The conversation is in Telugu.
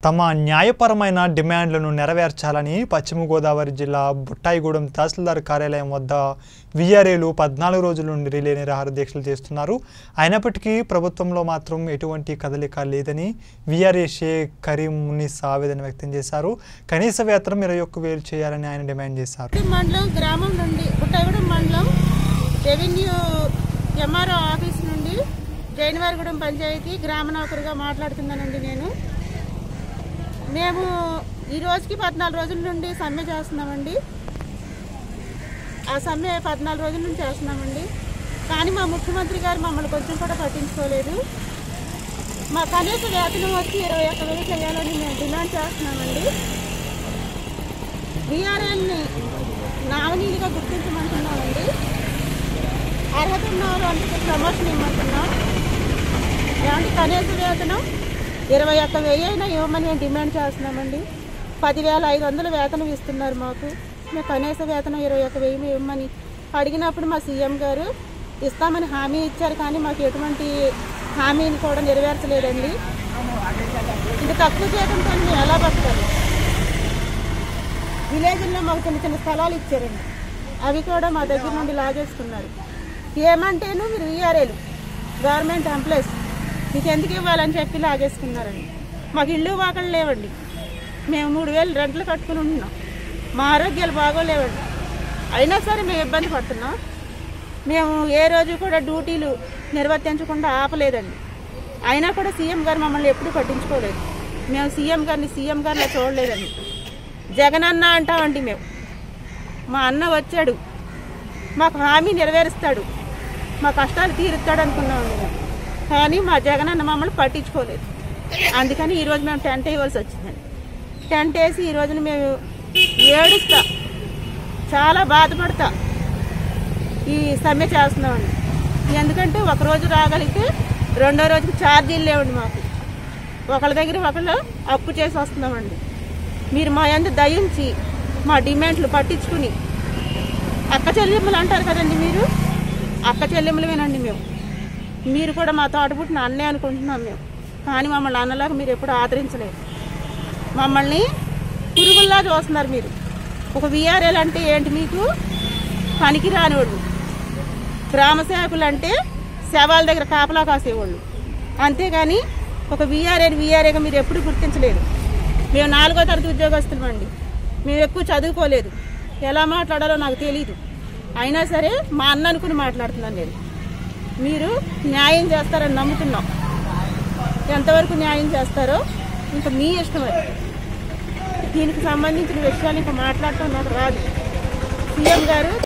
తమ న్యాయపరమైన డిమాండ్లను నెరవేర్చాలని పశ్చిమ గోదావరి జిల్లా బుట్టాయిగూడెం తహసీల్దార్ కార్యాలయం వద్ద విఆర్ఏలు పద్నాలుగు రోజుల నుండి రిలే నిరాహార దీక్షలు చేస్తున్నారు అయినప్పటికీ ప్రభుత్వంలో మాత్రం ఎటువంటి కదలిక లేదని విఆర్ఏ షేక్ కరీం మునిస్ ఆవేదన వ్యక్తం చేశారు కనీస వేతనం ఇరవై ఒక్క వేలు చేయాలని ఆయన డిమాండ్ చేశారు పుట్టగూడెం మండలం గ్రామం నుండి పుట్టగూడెం మండలం రెవెన్యూ ఎంఆర్ఓ ఆఫీస్ నుండి జైనవారిగూడెం పంచాయతీ గ్రామ నౌకరుగా మాట్లాడుతున్నానండి నేను మేము ఈ రోజుకి పద్నాలుగు రోజుల నుండి సమ్మె చేస్తున్నామండి ఆ సమ్మె పద్నాలుగు రోజుల నుంచి చేస్తున్నామండి కానీ మా ముఖ్యమంత్రి గారు మమ్మల్ని కొంచెం కూడా పట్టించుకోలేదు మా కనీస వేతనం వచ్చి ఇరవై ఒక్క వేలు చేయాలని మేము డిమాండ్ చేస్తున్నామండి బీఆర్ఎల్ని నామినీలుగా గుర్తించమంటున్నామండి అర్హత ఉన్న వాళ్ళకి ప్రమోషన్ ఇవ్వమంటున్నాం ఏమంటే కనీస వేతనం ఇరవై ఒక్క వెయ్యి అయినా ఇవ్వమని మేము డిమాండ్ చేస్తున్నామండి పదివేల ఐదు వందల వేతనం ఇస్తున్నారు మాకు మేము కనీస వేతనం ఇరవై ఒక్క వెయ్యి ఇవ్వమని అడిగినప్పుడు మా సీఎం గారు ఇస్తామని హామీ ఇచ్చారు కానీ మాకు ఎటువంటి హామీని కూడా నెరవేర్చలేదండి ఇది తక్కువ జీతంతో మేము ఎలా బతకాలి విలేజ్లో మాకు చిన్న చిన్న స్థలాలు ఇచ్చారండి అవి కూడా మా దగ్గర నుండి లాగేసుకున్నారు ఏమంటేను మీరు వీఆర్ఏలు గవర్నమెంట్ ఎంప్లాయీస్ మీకు ఎందుకు ఇవ్వాలని చెప్పి లాగేసుకున్నారండి మాకు ఇల్లు వాకలు లేవండి మేము మూడు వేలు రెంట్లు కట్టుకుని ఉంటున్నాం మా ఆరోగ్యాలు బాగోలేవండి అయినా సరే మేము ఇబ్బంది పడుతున్నాం మేము ఏ రోజు కూడా డ్యూటీలు నిర్వర్తించకుండా ఆపలేదండి అయినా కూడా సీఎం గారు మమ్మల్ని ఎప్పుడూ పట్టించుకోలేదు మేము సీఎం గారిని సీఎం గారిని చూడలేదండి జగన్ అన్న అంటామండి మేము మా అన్న వచ్చాడు మాకు హామీ నెరవేరుస్తాడు మా కష్టాలు తీరుస్తాడు అనుకున్నామండి మేము కానీ మా జగన్ అన్న మమ్మల్ని పట్టించుకోలేదు అందుకని ఈరోజు మేము టెంట్ వేయవలసి వచ్చిందండి టెంట్ వేసి ఈ రోజున మేము ఏడుస్తా చాలా బాధపడతా ఈ సమ్మె చేస్తున్నామండి ఎందుకంటే ఒక రోజు రాగలిగితే రెండో రోజుకి ఛార్జీలు లేవండి మాకు ఒకళ్ళ దగ్గర ఒకళ్ళు అప్పు చేసి వస్తున్నామండి మీరు మా అందు దయించి మా డిమాండ్లు పట్టించుకుని అక్క చెల్లెమ్మలు అంటారు కదండి మీరు అక్క చెల్లెమ్మలమేనండి మేము మీరు కూడా మా తోటపుట్టిన అన్నే అనుకుంటున్నాం మేము కానీ మమ్మల్ని అన్నలాగా మీరు ఎప్పుడు ఆదరించలేదు మమ్మల్ని పురుగుల్లా చూస్తున్నారు మీరు ఒక విఆర్ఎల్ అంటే ఏంటి మీకు పనికి రానివాడు గ్రామ సేవకులు అంటే శవాల దగ్గర కాపలా కాసేవాళ్ళు అంతేగాని ఒక విఆర్ఏని విఆర్ఏగా మీరు ఎప్పుడు గుర్తించలేదు మేము నాలుగో తరగతి ఉద్యోగస్తులమండి మేము ఎక్కువ చదువుకోలేదు ఎలా మాట్లాడాలో నాకు తెలియదు అయినా సరే మా అన్న అనుకుని మాట్లాడుతున్నాను నేను మీరు న్యాయం చేస్తారని నమ్ముతున్నాం ఎంతవరకు న్యాయం చేస్తారో ఇంకా మీ ఇష్టం అది దీనికి సంబంధించిన విషయాలు ఇంకా మాట్లాడటం నాకు రాదు సీఎం గారు